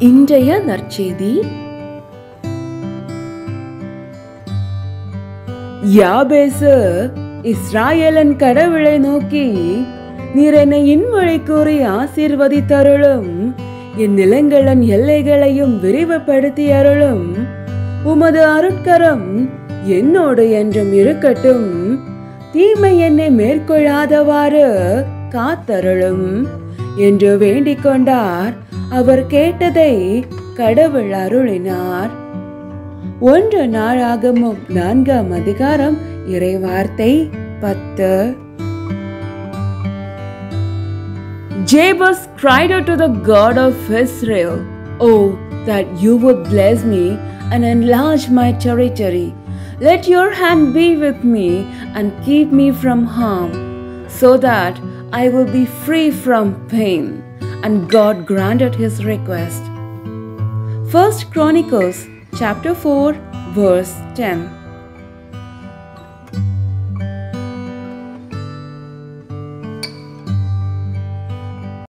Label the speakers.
Speaker 1: இன்றைய நற்செய்தி யாபேசு இஸ்ராயேலன் கடவுளை நோக்கி நீர் என்னை இன்மொழி கூறி ஆசீர்வதித்தருளும் என் நிலங்களின் எல்லைகளையும் விரிவுபடுத்தி அருளும் உமது அருட்கரம் என்னோடு என்றும் இருக்கட்டும் தீமை என்னை மேற்கொள்ளாதவாறு காத்தருளும் என்று வேண்டிக் கொண்டார் அவர் கேட்டதை கடவுள் அருளினார் ஒன்று நாளாகமும் நான்காம் அதிகாரம் இறைவார்த்தை பத்து Jabez cried out to the God of Israel, Oh, that you would bless me and enlarge my territory. Let your hand be with me and keep me from harm, so that I will be free from pain. And God granted his request. First Chronicles chapter 4 verse 10